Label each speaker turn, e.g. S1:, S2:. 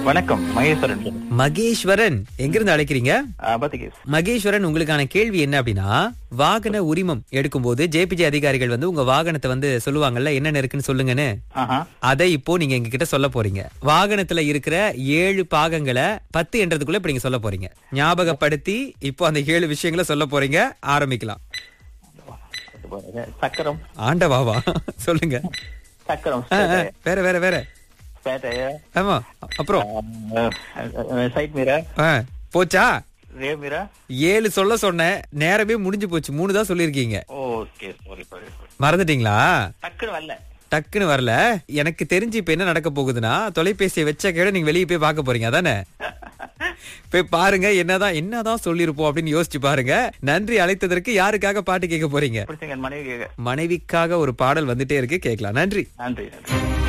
S1: வணக்கம் மகேஸ்வரன்
S2: மகேஸ்வரன் எங்கிருந்து அழைக்கிறீங்க
S1: பத்திகேஸ்
S2: மகேஸ்வரன் உங்களுக்கான கேள்வி என்ன அப்படின்னா வாகன உரிமம் எடுக்கும்போது ஜேபிஜே அதிகாரிகள் வந்து உங்க வாகனத்தை வந்து சொல்லுவாங்கல்ல என்னென்ன இருக்குன்னு சொல்லுங்கன்னு
S1: ஆஹா
S2: அதை இப்போ நீங்க எங்க கிட்ட சொல்ல போறீங்க வாகனத்துல இருக்கிற ஏழு பாகங்களை பத்து என்றதுக்குள்ள இப்ப நீங்க சொல்ல போறீங்க ஞாபகப்படுத்தி இப்போ அந்த ஏழு விஷயங்களை சொல்ல போறீங்க ஆரம்பிக்கலாம்
S1: அது பாருங்க. சக்கரம்
S2: ஆண்டவாவா சொல்லுங்க
S1: சக்கரம்
S2: ஆ, ஆ, வேற வேற வேற ஆமா அப்புறம்
S1: சைட் மிரர்
S2: ஆ, போச்சா
S1: ரே மிரர்
S2: ஏழு சொல்ல சொன்னேன் நேரமே முடிஞ்சு போச்சு மூணு தான் சொல்லிருக்கீங்க
S1: ஓகே சாரி சாரி
S2: மறந்துட்டீங்களா
S1: டக்குனு வரல
S2: டக்குன்னு வரல எனக்கு தெரிஞ்சு இப்ப என்ன நடக்க போகுதுன்னா தொலைபேசியை வச்ச கேட நீங்க வெளியே போய் பார்க்க போறீங்க அதானே போய் பாருங்க என்னதான் என்னதான் சொல்லிருப்போம் அப்படின்னு யோசிச்சு பாருங்க நன்றி அழைத்ததற்கு யாருக்காக பாட்டு கேட்க போறீங்க
S1: பிடிச்சங்க மனைவி கேட்க
S2: மனைவிக்காக ஒரு பாடல் வந்துட்டே இருக்கு கேட்கலாம் நன்றி
S1: நன்றி நன்றி